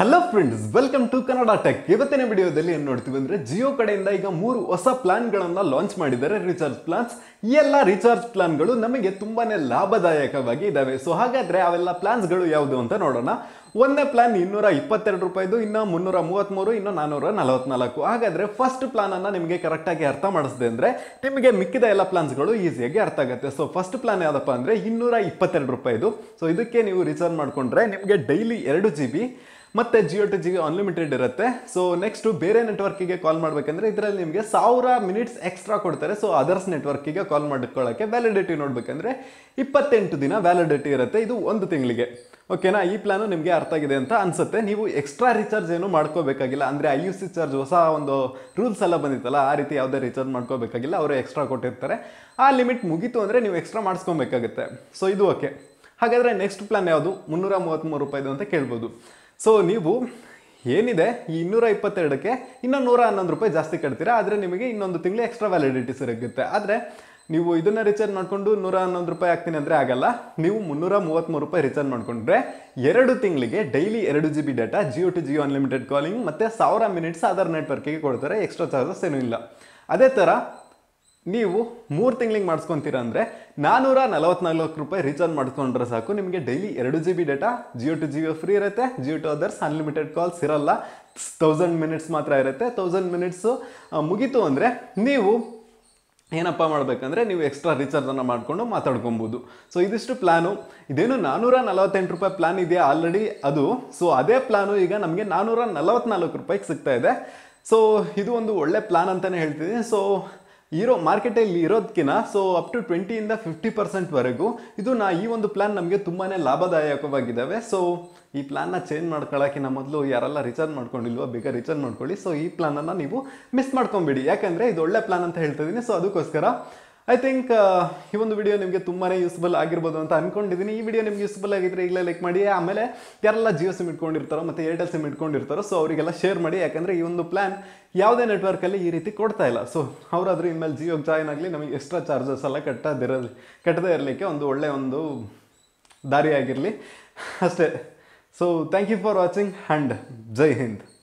hello friends welcome to Kannada tech ಇವತ್ತಿನ ವಿಡಿಯೋದಲ್ಲಿ ಏನು ನೋಡ್ತೀವಿ ಅಂದ್ರೆ ಜಿಯೋ ಕಡೆಯಿಂದ ಈಗ ಮೂರು ಹೊಸ ಪ್ಲಾನ್ಗಳನ್ನ ಲಾಂಚ್ ಮಾಡಿದ್ದಾರೆ ರೀಚಾರ್ಜ್ ಪ್ಲಾನ್ಸ್ ಈ ಎಲ್ಲ ರೀಚಾರ್ಜ್ ಪ್ಲಾನ್ಗಳು ನಮಗೆ ತುಂಬಾನೇ ಲಾಭದಾಯಕವಾಗಿ ಇದಾವೆ ಸೊ ಹಾಗಾದ್ರೆ ಅವೆಲ್ಲ ಪ್ಲಾನ್ಸ್ಗಳು ಯಾವುದು ಅಂತ ನೋಡೋಣ ಒಂದನೇ ಪ್ಲಾನ್ ಇನ್ನೂರ ಇಪ್ಪತ್ತೆರಡು ರೂಪಾಯಿದು ಇನ್ನು ಮುನ್ನೂರ ಮೂವತ್ತ್ಮೂರು ಇನ್ನು ನಾನ್ನೂರ ನಲವತ್ನಾಲ್ಕು ಹಾಗಾದ್ರೆ ಫಸ್ಟ್ ಪ್ಲಾನ್ ಅನ್ನ ನಿಮಗೆ ಕರೆಕ್ಟಾಗಿ ಅರ್ಥ ಮಾಡಿಸಿದೆ ಅಂದ್ರೆ ನಿಮಗೆ ಮಿಕ್ಕಿದ ಎಲ್ಲ ಪ್ಲಾನ್ಸ್ಗಳು ಈಸಿಯಾಗಿ ಅರ್ಥ ಆಗುತ್ತೆ ಸೊ ಫಸ್ಟ್ ಪ್ಲಾನ್ ಯಾವ್ದಪ್ಪ ಅಂದ್ರೆ ಇನ್ನೂರ ಇಪ್ಪತ್ತೆರಡು ರೂಪಾಯಿದು ಸೊ ಇದಕ್ಕೆ ನೀವು ರಿಚಾರ್ಜ್ ಮಾಡ್ಕೊಂಡ್ರೆ ನಿಮಗೆ ಡೈಲಿ ಎರಡು ಜಿ ಬಿ ಮತ್ತೆ ಜಿಯೋ ಟು ಜಿಯೋ ಅನ್ಲಿಮಿಟೆಡ್ ಇರುತ್ತೆ ಸೊ ನೆಕ್ಸ್ಟ್ ಬೇರೆ ನೆಟ್ವರ್ಕಿಗೆ ಕಾಲ್ ಮಾಡಬೇಕಂದ್ರೆ ಇದರಲ್ಲಿ ನಿಮಗೆ ಸಾವಿರ ಮಿನಿಟ್ಸ್ ಎಕ್ಸ್ಟ್ರಾ ಕೊಡ್ತಾರೆ ಸೊ ಅದರ್ಸ್ ನೆಟ್ವರ್ಕಿಗೆ ಕಾಲ್ ಮಾಡ್ಕೊಳ್ಳೋಕ್ಕೆ ವ್ಯಾಲಿಡಿಟಿ ನೋಡ್ಬೇಕಂದ್ರೆ ಇಪ್ಪತ್ತೆಂಟು ದಿನ ವ್ಯಾಲಿಡಿಟಿ ಇರುತ್ತೆ ಇದು ಒಂದು ತಿಂಗಳಿಗೆ ಓಕೆನಾ ಈ ಪ್ಲಾನು ನಿಮಗೆ ಅರ್ಥ ಆಗಿದೆ ಅಂತ ಅನ್ಸುತ್ತೆ ನೀವು ಎಕ್ಸ್ಟ್ರಾ ರಿಚಾರ್ಜ್ ಏನು ಮಾಡ್ಕೋಬೇಕಾಗಿಲ್ಲ ಅಂದರೆ ಐ ಯು ಸಿ ಚಾರ್ಜ್ ಹೊಸ ಒಂದು ರೂಲ್ಸ್ ಎಲ್ಲ ಬಂದಿತ್ತಲ್ಲ ಆ ರೀತಿ ಯಾವುದೇ ರಿಚಾರ್ಜ್ ಮಾಡ್ಕೋಬೇಕಾಗಿಲ್ಲ ಅವರು ಎಕ್ಸ್ಟ್ರಾ ಕೊಟ್ಟಿರ್ತಾರೆ ಆ ಲಿಮಿಟ್ ಮುಗೀತು ಅಂದರೆ ನೀವು ಎಕ್ಸ್ಟ್ರಾ ಮಾಡಿಸ್ಕೊಬೇಕಾಗುತ್ತೆ ಸೊ ಇದು ಓಕೆ ಹಾಗಾದರೆ ನೆಕ್ಸ್ಟ್ ಪ್ಲಾನ್ ಯಾವುದು ಮುನ್ನೂರ ಮೂವತ್ತ್ಮೂರು ರೂಪಾಯಿದು ಅಂತ ಕೇಳ್ಬೋದು ಸೊ ನೀವು ಏನಿದೆ ಈ ಇನ್ನೂರ ಇಪ್ಪತ್ತೆರಡಕ್ಕೆ ಇನ್ನೂ ನೂರ ಹನ್ನೊಂದು ರೂಪಾಯಿ ಜಾಸ್ತಿ ಕಟ್ತೀರಾ ಆದರೆ ನಿಮಗೆ ಇನ್ನೊಂದು ತಿಂಗಳು ಎಕ್ಸ್ಟ್ರಾ ವ್ಯಾಲಿಡಿಟಿ ಸಿಗುತ್ತೆ ಆದರೆ ನೀವು ಇದನ್ನ ರಿಚಾರ್ಜ್ ಮಾಡಿಕೊಂಡು ನೂರ ಹನ್ನೊಂದು ರೂಪಾಯಿ ಹಾಕ್ತೀನಿ ಅಂದರೆ ಆಗಲ್ಲ ನೀವು ಮುನ್ನೂರ ಮೂವತ್ತ್ಮೂರು ರೂಪಾಯಿ ರಿಚಾರ್ಜ್ ಮಾಡಿಕೊಂಡ್ರೆ ಎರಡು ತಿಂಗಳಿಗೆ ಡೈಲಿ ಎರಡು G B data Jio to Jio unlimited calling ಮತ್ತು ಸಾವಿರ ಮಿನಿಟ್ಸ್ ಅದರ್ ನೆಟ್ವರ್ಕಿಗೆ ಕೊಡ್ತಾರೆ ಎಕ್ಸ್ಟ್ರಾ ಚಾರ್ಜಸ್ ಏನೂ ಇಲ್ಲ ಅದೇ ಥರ ನೀವು ಮೂರು ತಿಂಗಳಿಗೆ ಮಾಡಿಸ್ಕೊಂತೀರ ಅಂದರೆ ನಾನ್ನೂರ ನಲವತ್ನಾಲ್ಕು ರೂಪಾಯಿ ರೀಚಾರ್ಜ್ ಮಾಡಿಸ್ಕೊಂಡ್ರೆ ಸಾಕು ನಿಮಗೆ ಡೈಲಿ ಎರಡು G B data Jio to Jio free ಇರುತ್ತೆ Jio to others unlimited calls ಇರಲ್ಲ ತೌಸಂಡ್ ಮಿನಿಟ್ಸ್ ಮಾತ್ರ ಇರುತ್ತೆ ತೌಸಂಡ್ ಮಿನಿಟ್ಸು ಮುಗೀತು ಅಂದರೆ ನೀವು ಏನಪ್ಪ ಮಾಡಬೇಕಂದ್ರೆ ನೀವು ಎಕ್ಸ್ಟ್ರಾ ರಿಚಾರ್ಜನ್ನು ಮಾಡಿಕೊಂಡು ಮಾತಾಡ್ಕೊಬೋದು ಸೊ ಇದಿಷ್ಟು ಪ್ಲಾನು ಇದೇನು ನಾನ್ನೂರ ನಲವತ್ತೆಂಟು ರೂಪಾಯಿ ಪ್ಲಾನ್ ಇದೆಯಾ ಆಲ್ರೆಡಿ ಅದು ಸೊ ಅದೇ ಪ್ಲಾನು ಈಗ ನಮಗೆ ನಾನ್ನೂರ ನಲವತ್ನಾಲ್ಕು ರೂಪಾಯಿಗೆ ಸಿಗ್ತಾ ಇದೆ ಸೊ ಇದು ಒಂದು ಒಳ್ಳೆ ಪ್ಲಾನ್ ಅಂತಲೇ ಹೇಳ್ತಿದ್ದೀನಿ ಸೊ ಇರೋ ಮಾರ್ಕೆಟಲ್ಲಿ ಇರೋದಕ್ಕಿಂತ ಸೊ ಅಪ್ ಟು ಟ್ವೆಂಟಿಯಿಂದ ಫಿಫ್ಟಿ ಪರ್ಸೆಂಟ್ವರೆಗೂ ಇದು ನಾ ಈ ಒಂದು ಪ್ಲಾನ್ ನಮಗೆ ತುಂಬಾ ಲಾಭದಾಯಕವಾಗಿದ್ದಾವೆ ಸೊ ಈ ಪ್ಲಾನ್ನ ಚೇಂಜ್ ಮಾಡ್ಕೊಳ್ಳೋಕ್ಕಿಂತ ಮೊದಲು ಯಾರೆಲ್ಲ ರಿಚಾರ್ಜ್ ಮಾಡ್ಕೊಂಡಿಲ್ವೋ ಬೇಗ ರಿಚಾರ್ಜ್ ಮಾಡ್ಕೊಳ್ಳಿ ಸೊ ಈ ಪ್ಲಾನನ್ನು ನೀವು ಮಿಸ್ ಮಾಡ್ಕೊಂಬಿಡಿ ಯಾಕಂದರೆ ಇದು ಒಳ್ಳೆ ಪ್ಲಾನ್ ಅಂತ ಹೇಳ್ತಿದ್ದೀನಿ ಸೊ ಅದಕ್ಕೋಸ್ಕರ ಐ ಥಿಂಕ್ ಈ ಒಂದು ವಿಡಿಯೋ ನಿಮಗೆ ತುಂಬಾ ಯೂಸ್ಫುಲ್ ಆಗಿರ್ಬೋದು ಅಂತ ಅನ್ಕೊಂಡಿದ್ದೀನಿ ಈ ವಿಡಿಯೋ ನಿಮ್ಗೆ ಯೂಸ್ಫುಲ್ ಆಗಿದ್ರೆ ಈಗಲೇ ಲೈಕ್ ಮಾಡಿ ಆಮೇಲೆ ಯಾರೆಲ್ಲ ಜಿಯೋ ಸಿಮ್ ಇಟ್ಕೊಂಡಿರ್ತಾರೋ ಮತ್ತು ಏರ್ಟೆಲ್ ಸಿಮ್ ಇಟ್ಕೊಂಡಿರ್ತಾರೋ ಸೊ ಅವರಿಗೆಲ್ಲ ಶೇರ್ ಮಾಡಿ ಯಾಕಂದರೆ ಈ ಒಂದು ಪ್ಲಾನ್ ಯಾವುದೇ ನೆಟ್ವರ್ಕಲ್ಲಿ ಈ ರೀತಿ ಕೊಡ್ತಾ ಇಲ್ಲ ಸೊ ಅವರಾದರೂ ಇನ್ಮೇಲೆ ಜಿಯೋಗೆ ಜಾಯ್ನ್ ಆಗಲಿ ನಮಗೆ ಎಕ್ಸ್ಟ್ರಾ ಚಾರ್ಜಸ್ ಎಲ್ಲ ಕಟ್ಟದಿರಲಿ ಕಟ್ಟದೇ ಇರಲಿಕ್ಕೆ ಒಂದು ಒಳ್ಳೆ ಒಂದು ದಾರಿ ಆಗಿರಲಿ ಅಷ್ಟೇ so thank you for watching and Jai Hind